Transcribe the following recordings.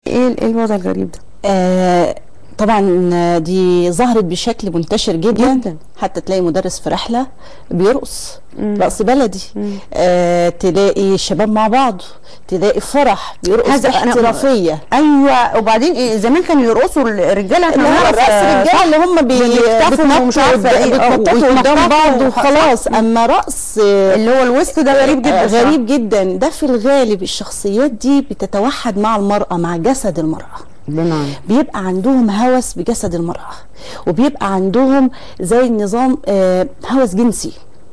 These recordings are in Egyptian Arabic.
ايه ايه الوضع الغريب ده آه طبعا دي ظهرت بشكل منتشر جدا, جداً. حتى تلاقي مدرس في رحله بيرقص مم. رقص بلدي آه تلاقي شباب مع بعض تلاقي فرح بيرقص هذا أنا- باحترافيه ايوه وبعدين إيه زمان كانوا يرقصوا الرجاله احنا اللي هو نعرف، الرقص آه، الرجاله صح؟ اللي هم بي- بيكتفوا ومش عارفه ايه آه، بيتنططوا قدام ويتنططوا بعض وح- وخلاص اما رقص آه، اللي هو الوسط ده غريب جدا آه، صح؟ غريب جدا ده في الغالب الشخصيات دي بتتوحد مع المرأة مع جسد المرأة بمعنى بيبقى عندهم هوس بجسد المرأة وبيبقى عندهم زي نظام آه، هوس جنسي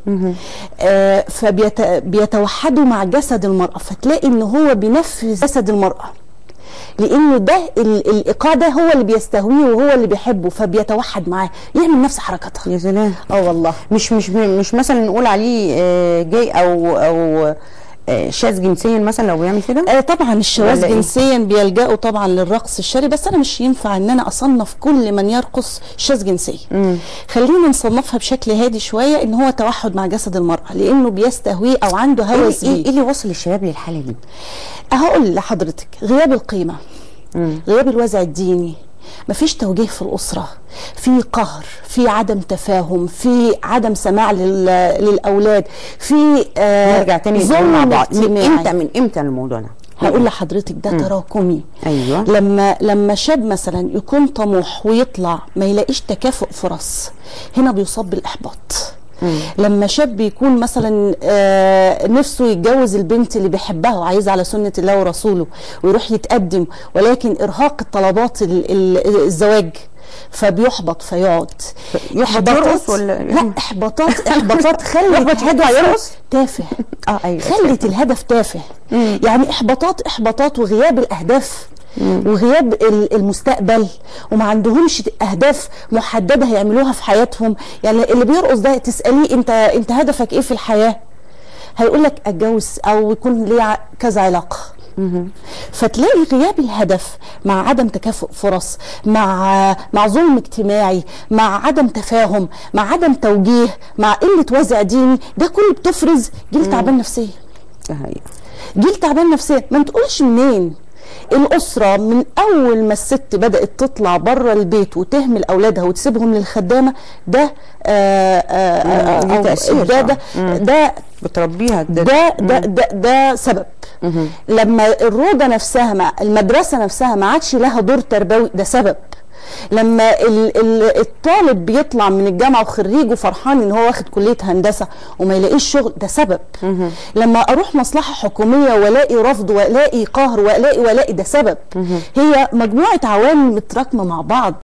آه، فبيتوحدوا مع جسد المرأة فتلاقي ان هو بينفذ جسد المرأة لانه ده ال- الايقاع ده هو اللي بيستهويه وهو اللي بيحبه فبيتوحد معاه يعمل نفس حركاتها يا سلام اه والله مش مش مش مثلا نقول عليه آه، جاي او او آه، شاذ جنسيا مثلا لو بيعمل كده آه طبعا الشواذ ولا إيه؟ جنسيا بيلجأوا طبعا للرقص الشرعي بس انا مش ينفع ان انا اصنف كل من يرقص شاذ جنسيا خلينا نصنفها بشكل هادي شويه ان هو توحد مع جسد المراه لانه بيستهويه او عنده ايه هوس إيه- إيه بيه اللي وصل الشباب للحاله دي؟ هقول لحضرتك غياب القيمه غياب الوازع الديني مفيش توجيه في الأسرة في قهر في عدم تفاهم في عدم سماع لل... للأولاد في آه نرجع تاني نقول ظلم مع بعض من اجتماعي. امتى من امتى الموضوع ده؟ هقول لحضرتك ده تراكمي أيوة. لما لما شاب مثلا يكون طموح ويطلع ما يلاقيش تكافؤ فرص هنا بيصاب بالاحباط لما شاب يكون مثلا آه نفسه يتجوز البنت اللي بيحبها وعايز على سنه الله ورسوله ويروح يتقدم ولكن ارهاق الطلبات ال- ال- الزواج فبيحبط فيقعد يحبط إحباطات- يرقص ولا- لا احباطات احباطات خلت يحبط يدعى هدف يرقص؟ تافه اه ايوه خلت الهدف تافه يعني احباطات احباطات وغياب الاهداف وغياب ال- المستقبل وما عندهمش اهداف محدده هيعملوها في حياتهم يعني اللي بيرقص ده تساليه انت انت هدفك ايه في الحياه هيقول لك اتجوز او يكون لي ع- كذا علاقه فتلاقي غياب الهدف مع عدم تكافؤ فرص مع مع ظلم اجتماعي مع عدم تفاهم مع عدم توجيه مع قله وازع ديني ده كله بتفرز جيل تعبان نفسيا ده حقيقي. جيل تعبان نفسيا ما تقولش منين الأسرة من أول ما الست بدأت تطلع بره البيت وتهمل أولادها وتسيبهم للخدامة ده آه آه مم، ليه آه تأثير ده ده, طبعاً. ده بتربيها ده, ده ده ده, ده سبب لما الروضه نفسها مع المدرسه نفسها ما عادش لها دور تربوي ده سبب لما ال ال الطالب بيطلع من الجامعه وخريج وفرحان ان هو واخد كليه هندسه وما يلاقيش شغل ده سبب لما اروح مصلحه حكوميه والاقي رفض والاقي قهر والاقي والاقي ده سبب هي مجموعه عوامل متراكمه مع بعض